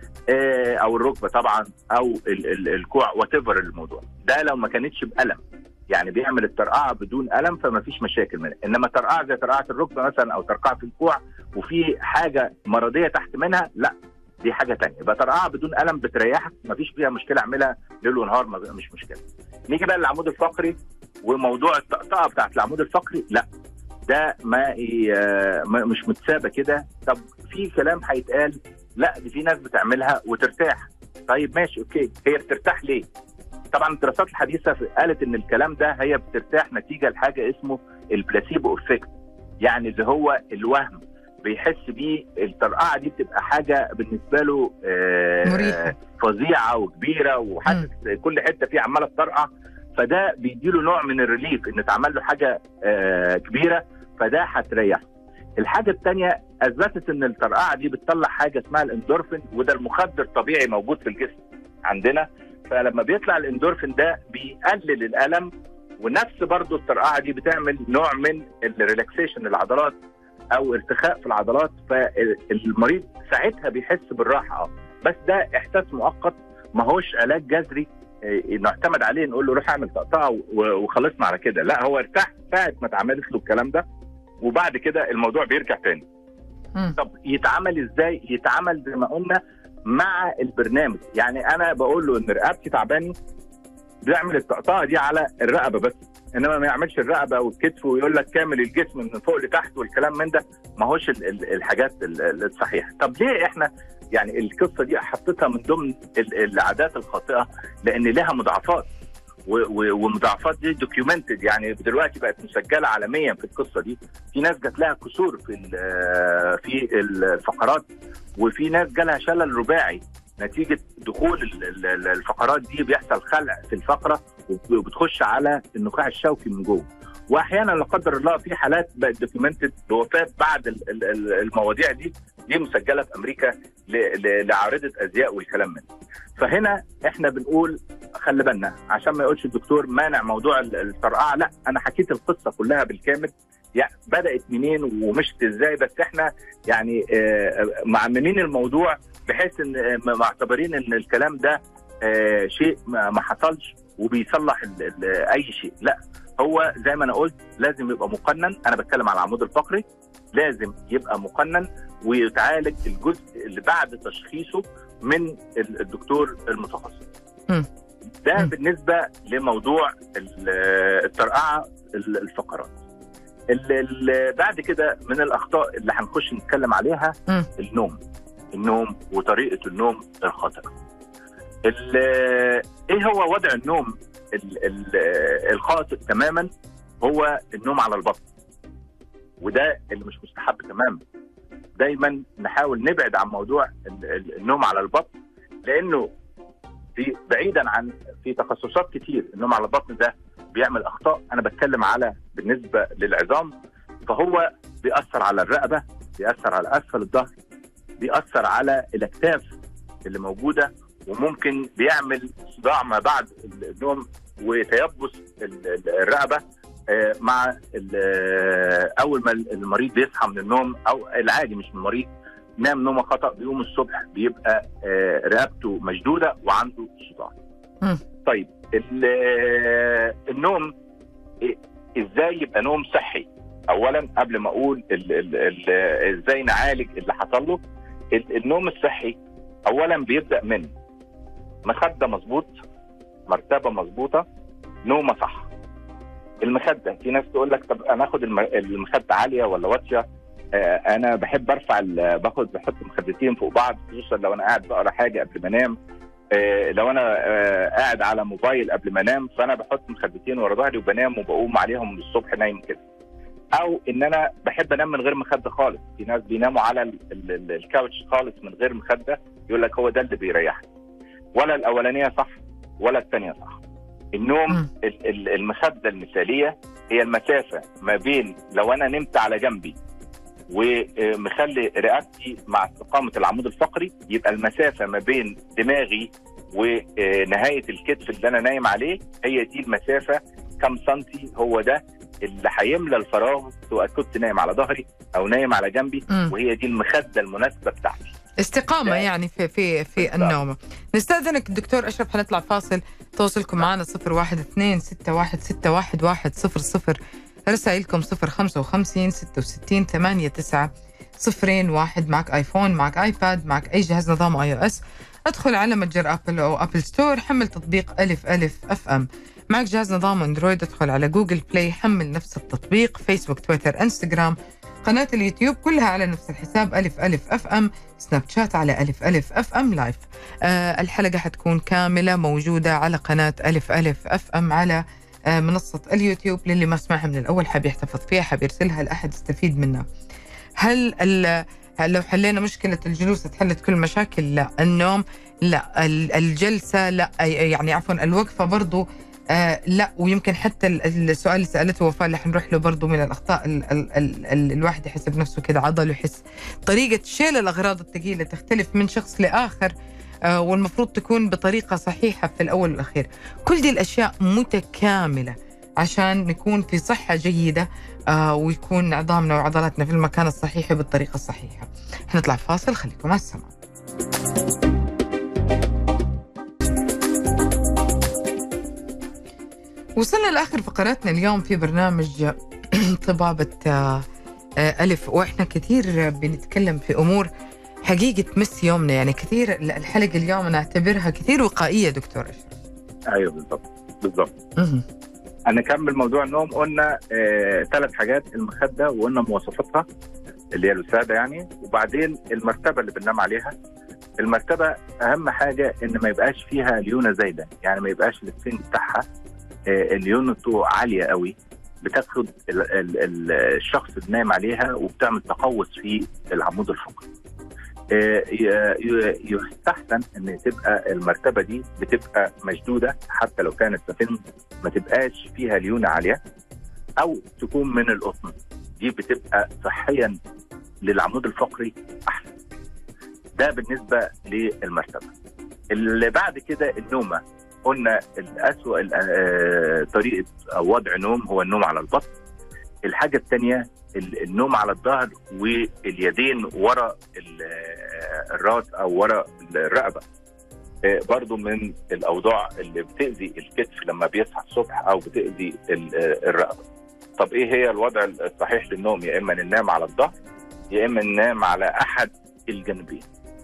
آه، او الركبه طبعا او ال- ال- الكوع وات الموضوع ده لو ما كانتش بالم يعني بيعمل الترقعه بدون الم فما فيش مشاكل منها انما ترقعه زي ترقعه الركبه مثلا او ترقعه في الكوع وفي حاجه مرضيه تحت منها لا دي حاجه تانية يبقى ترقعه بدون الم بتريحك ما فيش فيها مشكله اعملها ليل ونهار ما مش مشكله نيجي بقى للعمود الفقري وموضوع الطقطقه بتاعت العمود الفقري لا ده ما ي- ما- مش متسابه كده طب في كلام هيتقال لا دي في ناس بتعملها وترتاح طيب ماشي اوكي هي بترتاح ليه طبعا الدراسات الحديثه قالت ان الكلام ده هي بترتاح نتيجه لحاجه اسمه البلاسيبو افكت يعني اللي هو الوهم بيحس بيه الطرقعه دي بتبقى حاجه بالنسبه له آه، مريحة. فظيعه وكبيره وحاسس كل حته فيه عماله تطرقع فده بيديله نوع من الريليف ان اتعمل له حاجه آه، كبيره فده هتريحه الحاجه الثانيه اثبتت ان الطرقعه دي بتطلع حاجه اسمها الاندورفين وده المخدر طبيعي موجود في الجسم عندنا فلما بيطلع الاندورفين ده بيقلل الالم ونفس برضو الطرقعه دي بتعمل نوع من الريلاكسيشن للعضلات او ارتخاء في العضلات فالمريض ساعتها بيحس بالراحه اه بس ده احساس مؤقت ما هوش علاج جذري إيه، نعتمد عليه نقول له روح اعمل طقطقه و- وخلصنا على كده لا هو ارتاح ساعه ما اتعملت له الكلام ده وبعد كده الموضوع بيرجع تاني مم. طب يتعمل ازاي يتعمل زي ما قلنا مع البرنامج يعني انا بقول له ان رقبتي تعباني بيعمل الطقطقه دي على الرقبه بس انما ما يعملش الرقبه والكتف ويقول لك كامل الجسم من فوق لتحت والكلام من ده ما هوش ال- ال- الحاجات ال- ال- الصحيحه طب ليه احنا يعني القصه دي حطيتها من ضمن ال- العادات الخاطئه لان لها مضاعفات و- و- والمضاعفات دي دوكيومنتد يعني دلوقتي بقت مسجله عالميا في القصه دي في ناس جات لها كسور في ال- في الفقرات وفي ناس جالها شلل رباعي نتيجه دخول ال- ال- ال- الفقرات دي بيحصل خلع في الفقره وبتخش على النخاع الشوكي من جوه واحيانا لا قدر الله في حالات بقت دوكيومنتد بوفاه بعد ال- ال- ال- المواضيع دي دي مسجله في امريكا ل- ل- لعارضه ازياء والكلام من ده. فهنا احنا بنقول خلي بالنا عشان ما يقولش الدكتور مانع موضوع ال- الطرقعه لا انا حكيت القصه كلها بالكامل يعني بدات منين ومشت ازاي بس احنا يعني آه، معممين الموضوع بحيث ان آه، معتبرين ان الكلام ده آه، شيء ما ما حصلش وبيصلح ال- ال- اي شيء لا هو زي ما انا قلت لازم يبقى مقنن انا بتكلم على العمود الفقري لازم يبقى مقنن ويتعالج الجزء اللي بعد تشخيصه من ال- الدكتور المتخصص مم. ده مم. بالنسبه لموضوع ال- الترقعه ال- الفقرات ال- ال- بعد كده من الاخطاء اللي هنخش نتكلم عليها مم. النوم النوم وطريقه النوم الخاطئه ال- ايه هو وضع النوم ال- ال- الخاطئ تماما هو النوم على البطن وده اللي مش مستحب تماما دايما نحاول نبعد عن موضوع ال- ال- النوم على البطن لانه في بعيدا عن في تخصصات كتير النوم على البطن ده بيعمل اخطاء انا بتكلم على بالنسبه للعظام فهو بيأثر على الرقبه بيأثر على اسفل الظهر بيأثر على الاكتاف اللي موجوده وممكن بيعمل صداع ما بعد النوم وتيبس ال- ال- الرقبه آه، مع ال- آه، اول ما المريض بيصحى من النوم او العادي مش المريض نام نومه خطا بيقوم الصبح بيبقى آه، رقبته مشدوده وعنده صداع. مم. طيب ال- آه، النوم إيه- ازاي يبقى نوم صحي؟ اولا قبل ما اقول ال- ال- ال- ازاي نعالج اللي حصل له ال- النوم الصحي اولا بيبدا من مخده مظبوط مرتبه مظبوطه نومه صح المخده في ناس تقول لك طب انا اخد الم- المخده عاليه ولا واطيه آه، انا بحب ارفع ال- باخد بحط مخدتين فوق بعض خصوصا لو انا قاعد بقرا حاجه قبل ما انام آه، لو انا آه، قاعد على موبايل قبل ما انام فانا بحط مخدتين ورا ظهري وبنام وبقوم عليهم الصبح نايم كده او ان انا بحب انام من غير مخده خالص في ناس بيناموا على ال- ال- ال- الكاوتش خالص من غير مخده يقول لك هو ده اللي بيريحني ولا الاولانيه صح ولا الثانيه صح النوم مم. ال- ال- المخده المثاليه هي المسافه ما بين لو انا نمت على جنبي ومخلي رقبتي مع استقامه العمود الفقري يبقى المسافه ما بين دماغي ونهايه الكتف اللي انا نايم عليه هي دي المسافه كم سنتي هو ده اللي هيملى الفراغ سواء كنت نايم على ظهري او نايم على جنبي مم. وهي دي المخده المناسبه بتاعتي استقامة لا. يعني في في في بالضبط. النوم نستأذنك الدكتور أشرف حنطلع فاصل تواصلكم معنا 012 61 61 رسائلكم 055 66 89 صفرين واحد معك ايفون معك ايباد معك اي جهاز نظام اي او اس ادخل على متجر ابل او ابل ستور حمل تطبيق الف الف اف ام معك جهاز نظام اندرويد ادخل على جوجل بلاي حمل نفس التطبيق فيسبوك تويتر انستغرام قناة اليوتيوب كلها على نفس الحساب ألف ألف أف أم سناب شات على ألف ألف أف أم لايف آه الحلقة حتكون كاملة موجودة على قناة ألف ألف أف أم على آه منصة اليوتيوب للي ما سمعها من الأول حاب يحتفظ فيها حاب يرسلها لأحد يستفيد منها هل ال- هل لو حلينا مشكلة الجلوس اتحلت كل المشاكل لا النوم لا ال- الجلسة لا أي- يعني عفوا الوقفة برضو آه لا ويمكن حتى ال- السؤال اللي سالته وفاء اللي حنروح له برضه من الاخطاء ال ال ال ال الواحد يحس بنفسه كده عضل ويحس طريقه شيل الاغراض الثقيله تختلف من شخص لاخر آه والمفروض تكون بطريقه صحيحه في الاول والاخير كل دي الاشياء متكامله عشان نكون في صحه جيده آه ويكون عظامنا وعضلاتنا في المكان الصحيح بالطريقه الصحيحه حنطلع فاصل خليكم على السماء وصلنا لاخر فقراتنا اليوم في برنامج طبابه آه، آه، الف واحنا كثير بنتكلم في امور حقيقه تمس يومنا يعني كثير الحلقه اليوم انا اعتبرها كثير وقائيه دكتور اشرف ايوه بالظبط بالظبط مهم. هنكمل موضوع النوم قلنا آه ثلاث حاجات المخده وقلنا مواصفاتها اللي هي الوساده يعني وبعدين المرتبه اللي بننام عليها المرتبه اهم حاجه ان ما يبقاش فيها ليونه زايده يعني ما يبقاش السن بتاعها آه ليونته عاليه قوي بتاخد ال ال ال الشخص اللي نايم عليها وبتعمل تقوس في العمود الفقري آه، ي- ي- يستحسن ان تبقى المرتبه دي بتبقى مشدوده حتى لو كانت سفن ما تبقاش فيها ليونه عاليه او تكون من القطن دي بتبقى صحيا للعمود الفقري احسن ده بالنسبه للمرتبه اللي بعد كده النومه قلنا الاسوأ ال- آه، طريقه او وضع نوم هو النوم على البطن الحاجه الثانيه النوم على الظهر واليدين ورا ال- آه، الراس او ورا الرقبه آه، برضو من الاوضاع اللي بتاذي الكتف لما بيصحى الصبح او بتاذي ال- آه، الرقبه طب ايه هي الوضع الصحيح للنوم يا اما ننام على الظهر يا اما ننام على احد الجانبين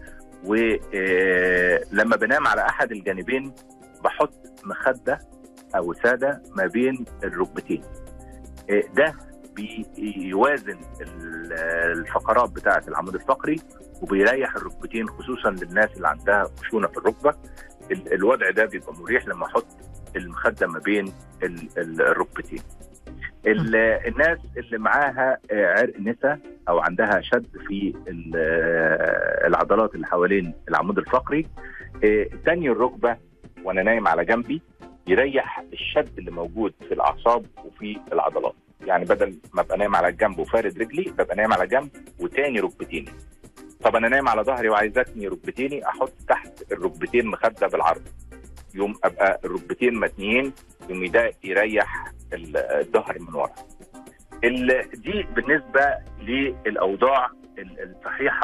ولما بنام على احد الجانبين بحط مخده او ساده ما بين الركبتين آه، ده بيوازن ال- الفقرات بتاعه العمود الفقري وبيريح الركبتين خصوصا للناس اللي عندها خشونه في الركبه ال- الوضع ده بيبقى مريح لما احط المخده ما بين ال- ال- الركبتين ال- الناس اللي معاها آه، عرق نسا او عندها شد في ال- آه، العضلات اللي حوالين العمود الفقري آه، تاني الركبه وانا نايم على جنبي يريح الشد اللي موجود في الاعصاب وفي العضلات يعني بدل ما ابقى نايم على الجنب وفارد رجلي ببقى نايم على جنب وتاني ركبتيني طب انا نايم على ظهري وعايز اتني ركبتيني احط تحت الركبتين مخده بالعرض يوم ابقى الركبتين متنيين يوم ده يريح ال- الظهر من ورا ال- دي بالنسبه للاوضاع ال- الصحيحه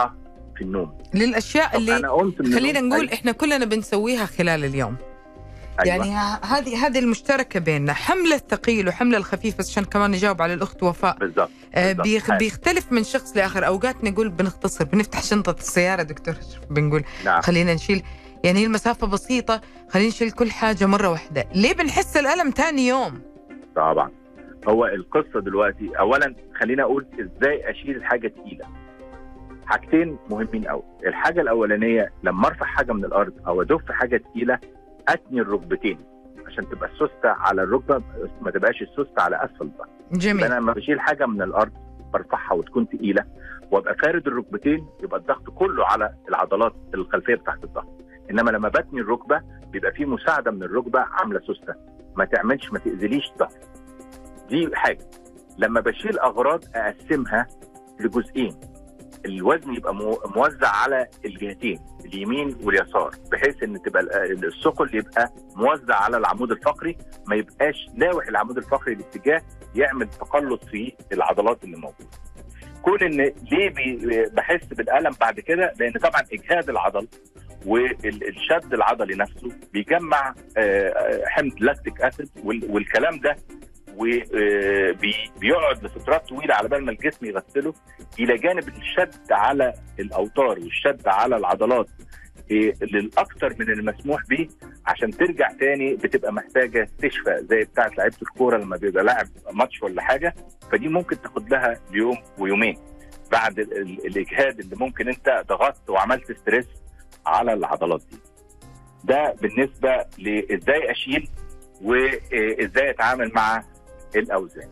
في النوم للاشياء طب اللي انا قمت من خلينا النوم، نقول أيوة. احنا كلنا بنسويها خلال اليوم أيوة. يعني ه- هذه هذه المشتركه بيننا حمل الثقيل وحمل الخفيف بس عشان كمان نجاوب على الاخت وفاء بالضبط آه، بالضبط. بيخ حلو. بيختلف من شخص لاخر اوقات نقول بنختصر بنفتح شنطه السياره دكتور أشرف، بنقول نعم خلينا نشيل يعني هي المسافه بسيطه خلينا نشيل كل حاجه مره واحده ليه بنحس الالم ثاني يوم طبعا هو القصه دلوقتي اولا خلينا اقول ازاي اشيل حاجه تقيله حاجتين مهمين قوي الحاجه الاولانيه لما ارفع حاجه من الارض او ادف حاجه تقيله اتني الركبتين عشان تبقى السوسته على الركبه ما تبقاش السوسته على اسفل الظهر جميل انا لما بشيل حاجه من الارض برفعها وتكون تقيله وابقى فارد الركبتين يبقى الضغط كله على العضلات الخلفيه بتاعت الظهر انما لما بتني الركبه بيبقى في مساعده من الركبه عامله سوسته ما تعملش ما تاذيليش الظهر دي حاجه لما بشيل اغراض اقسمها لجزئين الوزن يبقى مو- موزع على الجهتين اليمين واليسار بحيث ان تبقى ال- الثقل يبقى موزع على العمود الفقري ما يبقاش لاوح العمود الفقري الاتجاه يعمل تقلص في العضلات اللي موجوده. كون ان ليه بي- بحس بالالم بعد كده؟ لان طبعا اجهاد العضل والشد العضلي نفسه بيجمع آه، آه، حمض لاكتيك اسيد وال- والكلام ده وبيقعد لفترات طويله على بال ما الجسم يغسله الى جانب الشد على الاوتار والشد على العضلات إيه، للاكثر من المسموح به عشان ترجع تاني بتبقى محتاجه تشفى زي بتاعه لعيبه الكوره لما بيبقى لاعب ماتش ولا حاجه فدي ممكن تاخد لها يوم ويومين بعد ال- ال- الاجهاد اللي ممكن انت ضغطت وعملت ستريس على العضلات دي. ده بالنسبه لازاي اشيل وازاي اتعامل مع الاوزان.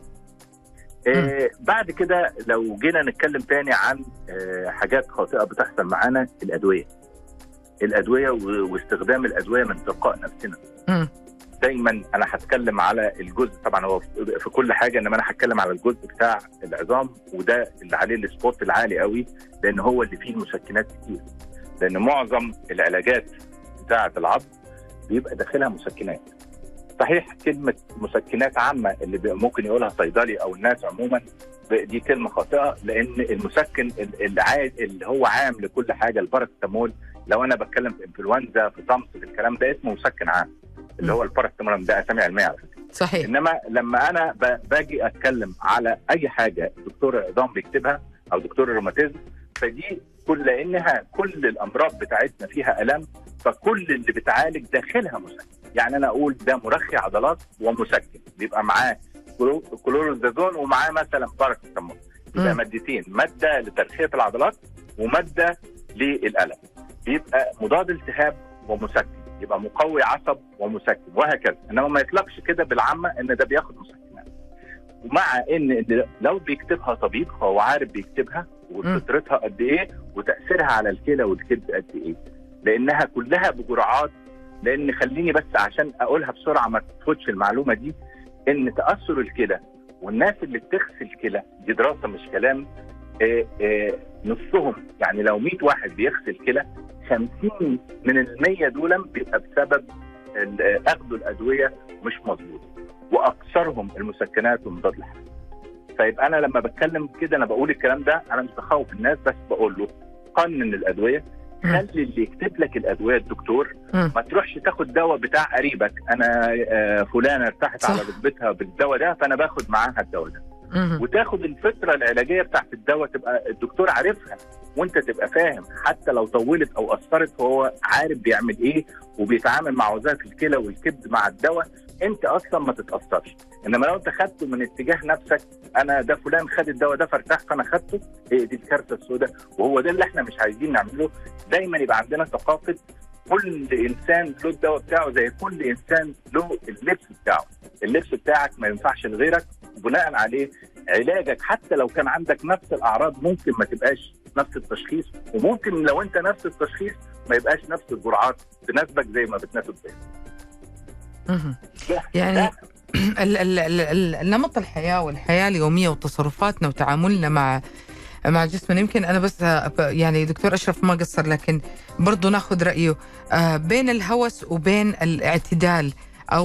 آه بعد كده لو جينا نتكلم تاني عن آه حاجات خاطئه بتحصل معانا الادويه. الادويه و- واستخدام الادويه من تلقاء نفسنا. مم. دايما انا هتكلم على الجزء طبعا هو في في كل حاجه انما انا هتكلم على الجزء بتاع العظام وده اللي عليه السبوت العالي قوي لان هو اللي فيه المسكنات كتير لان معظم العلاجات بتاعه العظم بيبقى داخلها مسكنات صحيح كلمه مسكنات عامه اللي بي- ممكن يقولها صيدلي او الناس عموما ب- دي كلمه خاطئه لان المسكن ال- العاد اللي هو عام لكل حاجه الباراسيتامول لو انا بتكلم في انفلونزا في طمس في الكلام ده اسمه مسكن عام اللي هو الباراسيتامول ده اسامي علميه على فكره صحيح انما لما انا ب- باجي اتكلم على اي حاجه دكتور العظام بيكتبها او دكتور الروماتيزم فدي كل لانها كل الامراض بتاعتنا فيها الام فكل اللي بتعالج داخلها مسكن يعني انا اقول ده مرخي عضلات ومسكن بيبقى معاه كلو- كلوروزازون ومعاه مثلا باراسيتامول يبقى مم. مادتين ماده لترخيه العضلات وماده للالم بيبقى مضاد التهاب ومسكن يبقى مقوي عصب ومسكن وهكذا انما ما يطلقش كده بالعامه ان ده بياخد مسكنات ومع ان إن لو بيكتبها طبيب هو عارف بيكتبها وفترتها قد ايه وتاثيرها على الكلى والكبد قد ايه لانها كلها بجرعات لان خليني بس عشان اقولها بسرعه ما تفوتش المعلومه دي ان تاثر الكلى والناس اللي بتغسل كلى دي دراسه مش كلام آه، آه، نصهم يعني لو 100 واحد بيغسل كلى 50 من ال 100 دول بيبقى بسبب ال- آه، اخذوا الادويه مش مظبوطه واكثرهم المسكنات ومضاد الحيوي فيبقى انا لما بتكلم كده انا بقول الكلام ده انا مش بخوف الناس بس بقول له قنن الادويه مم. خلي اللي يكتب لك الادويه الدكتور مم. ما تروحش تاخد دواء بتاع قريبك انا آه، فلانه ارتاحت صح. على ركبتها بالدواء ده فانا باخد معاها الدواء ده مم. وتاخد الفتره العلاجيه بتاعت الدواء تبقى الدكتور عارفها وانت تبقى فاهم حتى لو طولت او اثرت هو عارف بيعمل ايه وبيتعامل مع وظائف الكلى والكبد مع الدواء انت اصلا ما تتاثرش انما لو انت خدته من اتجاه نفسك انا ده فلان خد الدواء ده فارتاح فانا خدته هي دي الكارثه السوداء وهو ده اللي احنا مش عايزين نعمله دايما يبقى عندنا ثقافه كل انسان له الدواء بتاعه زي كل انسان له اللبس بتاعه اللبس بتاعك ما ينفعش لغيرك بناء عليه علاجك حتى لو كان عندك نفس الاعراض ممكن ما تبقاش نفس التشخيص وممكن لو انت نفس التشخيص ما يبقاش نفس الجرعات تناسبك زي ما بتناسب غيرك مم. ده- يعني ده ال- ال- ال- ال- نمط الحياه والحياه اليوميه وتصرفاتنا وتعاملنا مع مع جسمنا يمكن انا بس آه، ب- يعني دكتور اشرف ما قصر لكن برضه ناخذ رايه آه، بين الهوس وبين الاعتدال او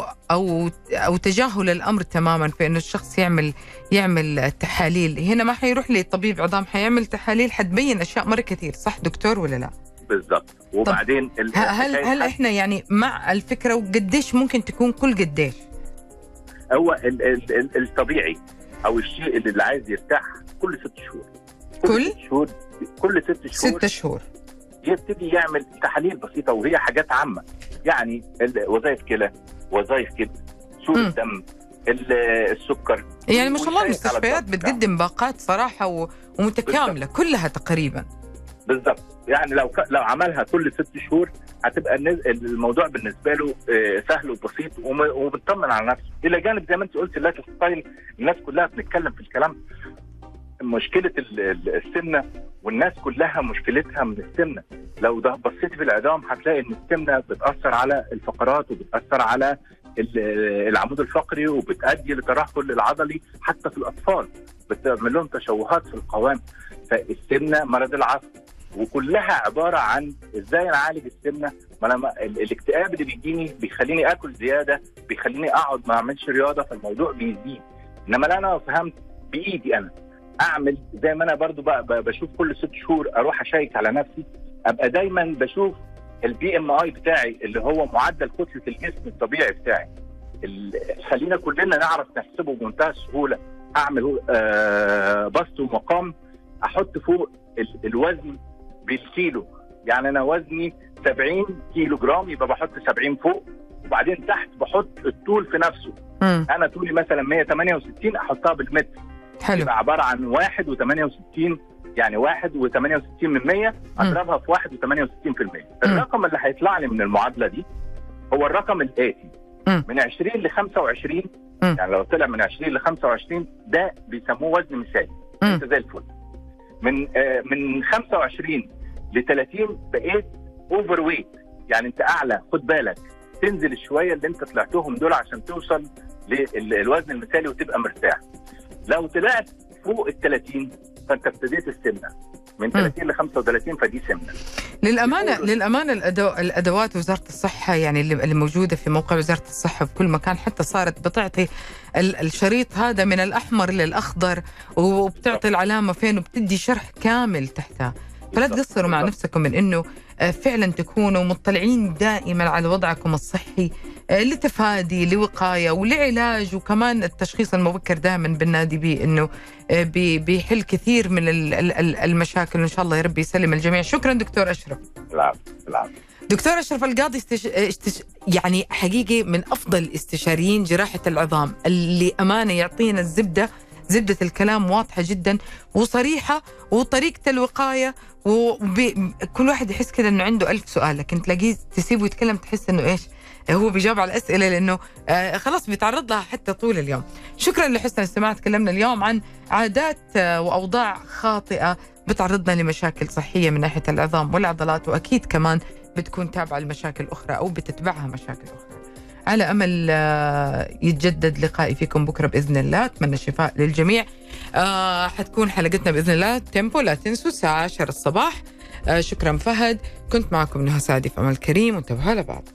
او او تجاهل الامر تماما في انه الشخص يعمل يعمل تحاليل هنا ما حيروح لطبيب عظام حيعمل تحاليل حتبين اشياء مره كثير صح دكتور ولا لا بالظبط وبعدين ال- ه- هل الحكاية هل احنا يعني مع الفكره وقديش ممكن تكون كل قديش هو ال- ال- ال- الطبيعي او الشيء اللي, اللي عايز يرتاح كل ست شهور كل؟ ست شهور كل ست شهور ستة شهور يبتدي يعمل تحاليل بسيطه وهي حاجات عامه يعني ال- وظائف كلى وظائف كبد صوره مم. دم ال- السكر يعني ما شاء الله ويشيك على المستشفيات الضغط بتاعه. بتقدم باقات صراحه و- ومتكامله كلها تقريبا بالظبط يعني لو ك... لو عملها كل ست شهور هتبقى النز... الموضوع بالنسبه له آه، سهل وبسيط وم... وبيطمن على نفسه الى جانب زي ما انت قلت اللايف ستايل الناس كلها بتتكلم في الكلام مشكله ال- ال- السمنه والناس كلها مشكلتها من السمنه لو ده بصيت في العظام هتلاقي ان السمنه بتاثر على الفقرات وبتاثر على ال- العمود الفقري وبتؤدي لترهل العضلي حتى في الاطفال بتعمل لهم تشوهات في القوام فالسمنه مرض العصب وكلها عباره عن ازاي نعالج السمنه ما انا ما- ال- الاكتئاب اللي بيجيني بيخليني اكل زياده بيخليني اقعد ما اعملش رياضه فالموضوع بيزيد انما لا انا فهمت بايدي انا اعمل زي ما انا برضو بقى بقى بشوف كل ست شهور اروح اشيك على نفسي ابقى دايما بشوف البي ام اي بتاعي اللي هو معدل كتله الجسم الطبيعي بتاعي ال- خلينا كلنا نعرف نحسبه بمنتهى السهوله اعمل آه بسط ومقام احط فوق ال- الوزن بالكيلو يعني انا وزني 70 كيلو جرام يبقى بحط 70 فوق وبعدين تحت بحط الطول في نفسه مم. انا طولي مثلا 168 احطها بالمتر حلو يبقى عباره عن 1 و68 يعني 1 و68 من 100 اضربها في 1 و68% الرقم اللي هيطلع لي من المعادله دي هو الرقم الاتي مم. من 20 ل 25 مم. يعني لو طلع من 20 ل 25 ده بيسموه وزن مثالي مم. انت زي الفل من آه من 25 ل 30 بقيت اوفر ويت يعني انت اعلى خد بالك تنزل شويه اللي انت طلعتهم دول عشان توصل للوزن المثالي وتبقى مرتاح لو طلعت فوق ال 30 فانت ابتديت السمنه من 30 ل 35 فدي سمنه للامانه يقولوا- للامانه الأدو... الادوات وزاره الصحه يعني اللي اللي موجوده في موقع وزاره الصحه في كل مكان حتى صارت بتعطي ال- الشريط هذا من الاحمر للاخضر وبتعطي العلامه فين وبتدي شرح كامل تحتها فلا بالضبط، تقصروا مع بالضبط. نفسكم من انه آه، فعلا تكونوا مطلعين دائما على وضعكم الصحي آه، لتفادي لوقايه ولعلاج وكمان التشخيص المبكر دائما بالنادي به انه آه، بي- بيحل كثير من ال- ال- ال- المشاكل وان شاء الله يا رب يسلم الجميع شكرا دكتور اشرف العفو العفو دكتور اشرف القاضي استش... استش... يعني حقيقي من افضل استشاريين جراحه العظام اللي امانه يعطينا الزبده زبده الكلام واضحه جدا وصريحه وطريقه الوقايه وكل كل واحد يحس كذا انه عنده ألف سؤال لكن تلاقيه تسيبه يتكلم تحس انه ايش هو بيجاوب على الاسئله لانه آه خلاص بيتعرض لها حتى طول اليوم شكرا لحسن الاستماع تكلمنا اليوم عن عادات آه واوضاع خاطئه بتعرضنا لمشاكل صحيه من ناحيه العظام والعضلات واكيد كمان بتكون تابعه لمشاكل اخرى او بتتبعها مشاكل اخرى. على امل آه، يتجدد لقائي فيكم بكره باذن الله اتمنى الشفاء للجميع. آه، حتكون حلقتنا باذن الله تيمبو لا تنسوا الساعه 10 الصباح. آه، شكرا فهد كنت معكم نهى سعدي في امل كريم وانتبهوا لبعض.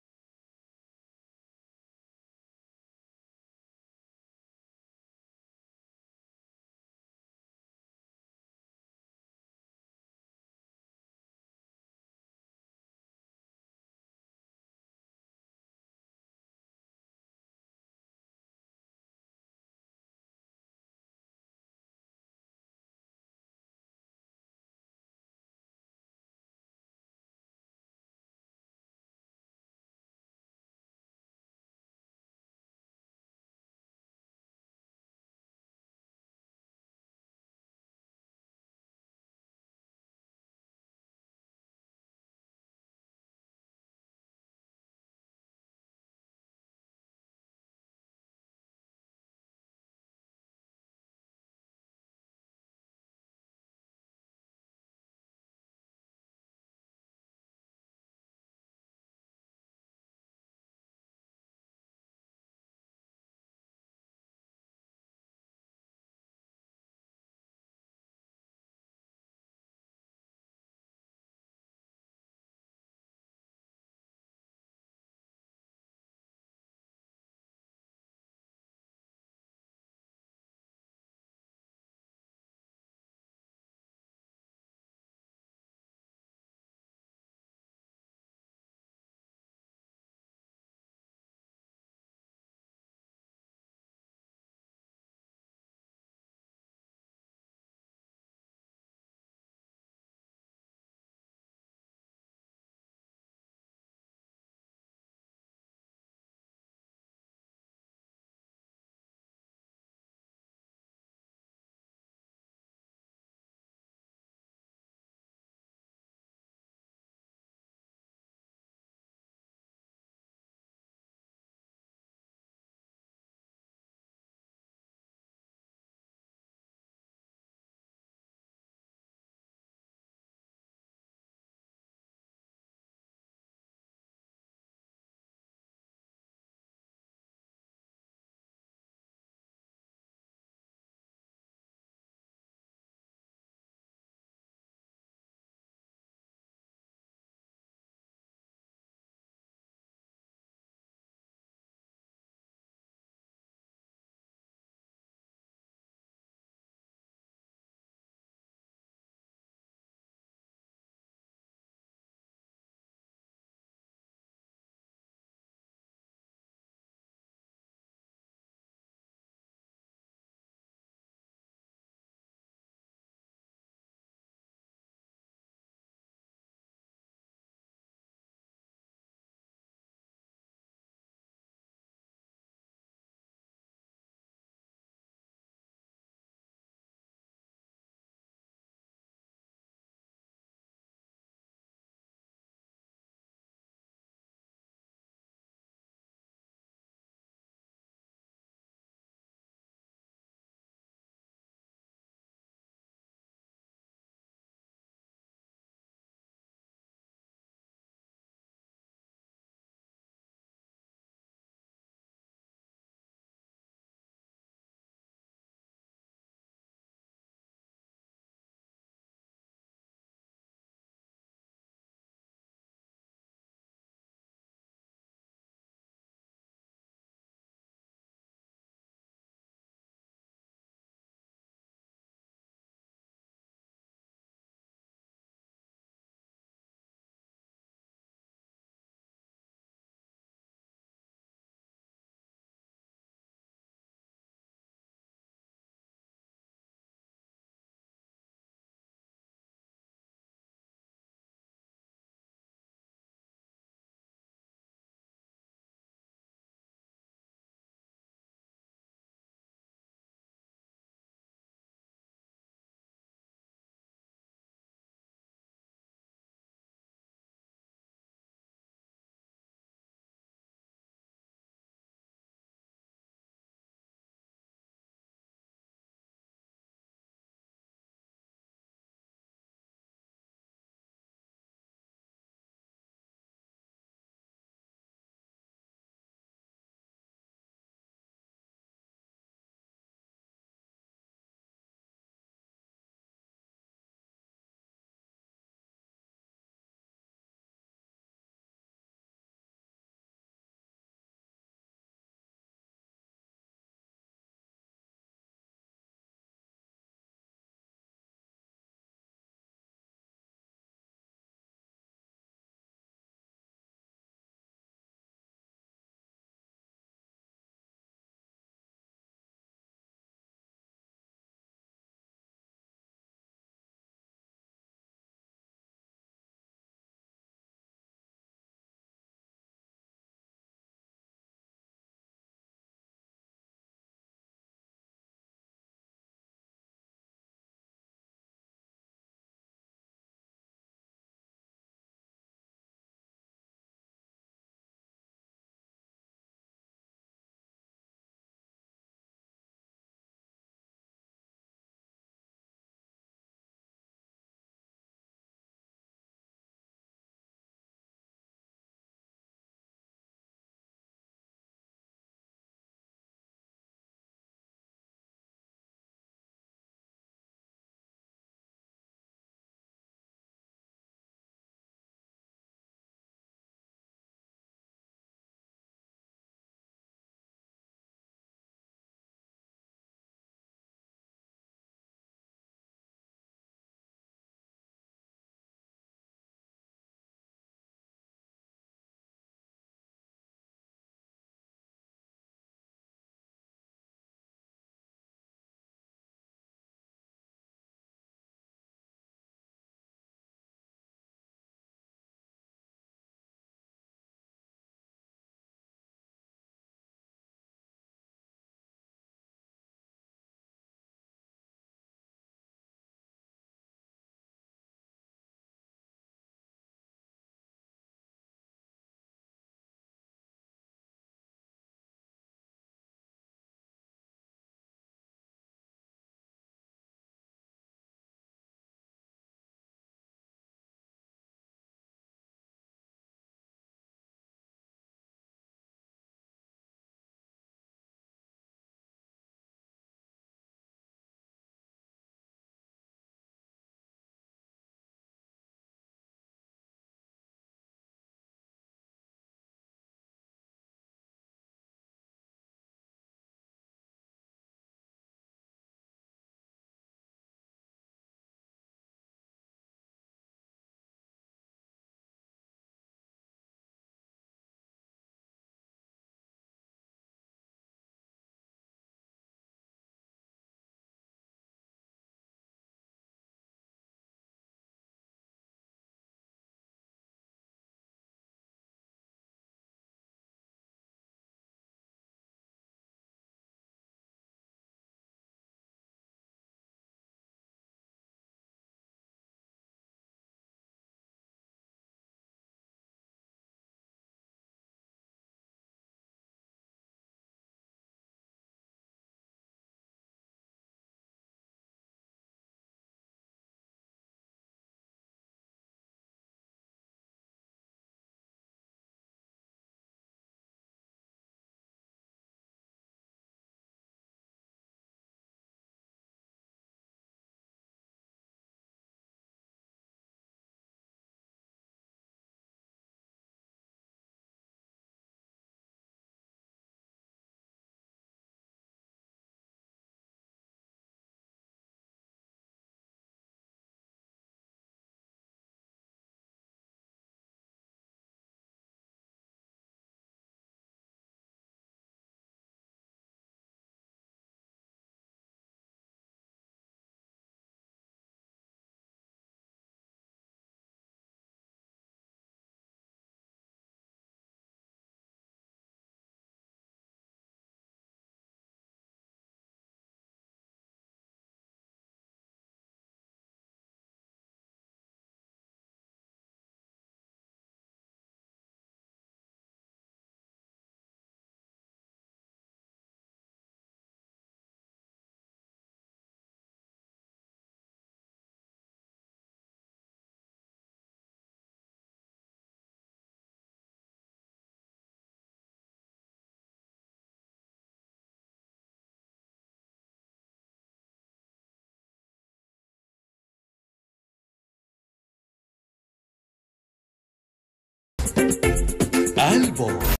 البوم